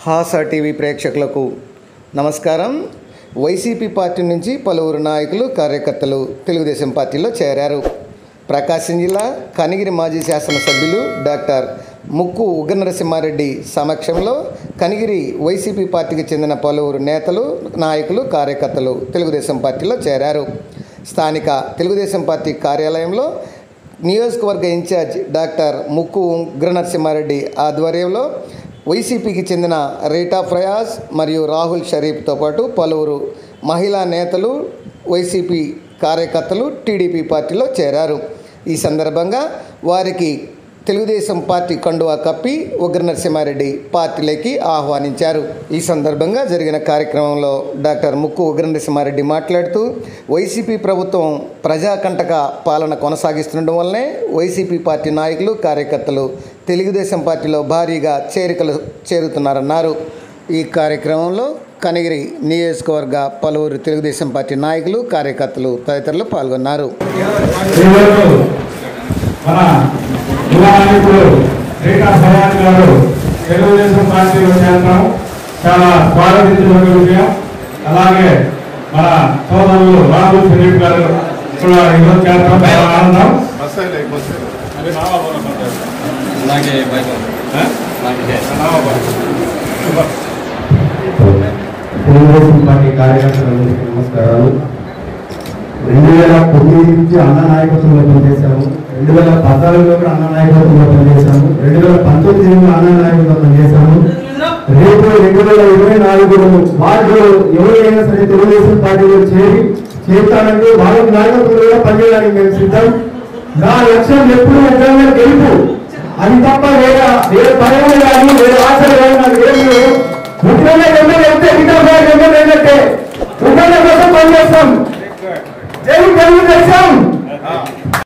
హాసా TV ప్రేక్షకులకు నమస్కారం YCP party నుంచి పలువురు నాయకులు కార్యకర్తలు తెలుగుదేశం పార్టీలో చేరారు ప్రకాశం జిల్లా కనిగిరి మాజీ శాసనసభ్యులు డాక్టర్ ముక్కు ఉగ్రనరసింహారెడ్డి సమక్షంలో కనిగిరి వైసీపీ పార్టీకి చెందిన పలువురు నేతలు నాయకులు కార్యకర్తలు తెలుగుదేశం పార్టీలో చేరారు స్థానిక తెలుగుదేశం పార్టీ కార్యాలయంలో నియోజకవర్గ ఇన్ఛార్జ్ డాక్టర్ ముక్కు ఉగ్రనరసింహారెడ్డి ఆధ్వర్యంలో వైసీపీకి చెందిన రీటా ఫయాజ్ మరియు రాహుల్ షరీఫ్తో పాటు పలువురు మహిళా నేతలు వైసీపీ కార్యకర్తలు టీడీపీ పార్టీలో చేరారు ఈ సందర్భంగా వారికి తెలుగుదేశం పార్టీ కండువా కప్పి ఉగ్ర నరసింహారెడ్డి పార్టీలోకి ఆహ్వానించారు ఈ సందర్భంగా జరిగిన కార్యక్రమంలో డాక్టర్ ముక్కు ఉగ్ర నరసింహారెడ్డి మాట్లాడుతూ వైసీపీ ప్రభుత్వం ప్రజాకంటక పాలన కొనసాగిస్తుండడం వల్లనే వైసీపీ పార్టీ నాయకులు కార్యకర్తలు తెలుగుదేశం పార్టీలో భారీగా చేరికలు చేరుతున్నారన్నారు ఈ కార్యక్రమంలో కనిగిరి నియోజకవర్గ పలువురు తెలుగుదేశం పార్టీ నాయకులు కార్యకర్తలు తదితరులు పాల్గొన్నారు ఈరోజు మన యువ నాయకుడు రీటా సయాన్ గారు తెలుగుదేశం పార్టీలో చేరడం చాలా స్వాగతించదగ్గ విషయం అలాగే మన సోదరులు రాహుల్ షరీఫ్ గారు కూడా ఈరోజు చేరడం చాలా ఆనందం నాకే భయం నాకే తెలుగుదేశం పార్టీ కార్యకర్తలందరికీ నమస్కారాలు రెండు వేల తొమ్మిది నుంచి అన్న నాయకత్వంలో పనిచేశాము రెండు వేల పద్నాలుగులో కూడా అన్న నాయకత్వంలో పనిచేశాము రెండు వేల పంతొమ్మిది కూడా అన్న నాయకత్వంలో పనిచేశాము రేపు రెండు వేల ఇరవై నాలుగు వార్డులో ఎవరైనా సరే తెలుగుదేశం పార్టీలో చేరి చేరుతానంటే వాళ్ళ నాయకత్వంలో కూడా పనిచేయడానికి మేము సిద్ధం నా లక్ష్యం ఎప్పుడు నిజంగా గెలుపు అది తప్ప వేరే వేరే భయం కానీ వేరే ఆశలు కానీ నాకు ఏమి లేవు ముఖ్యంగా ఎమ్మెల్యే వెళ్తే రిటర్న్ ఎమ్మెల్యే ఏంటంటే ఉద్యోగం కోసం పనిచేస్తాం జై తెలుగుదేశం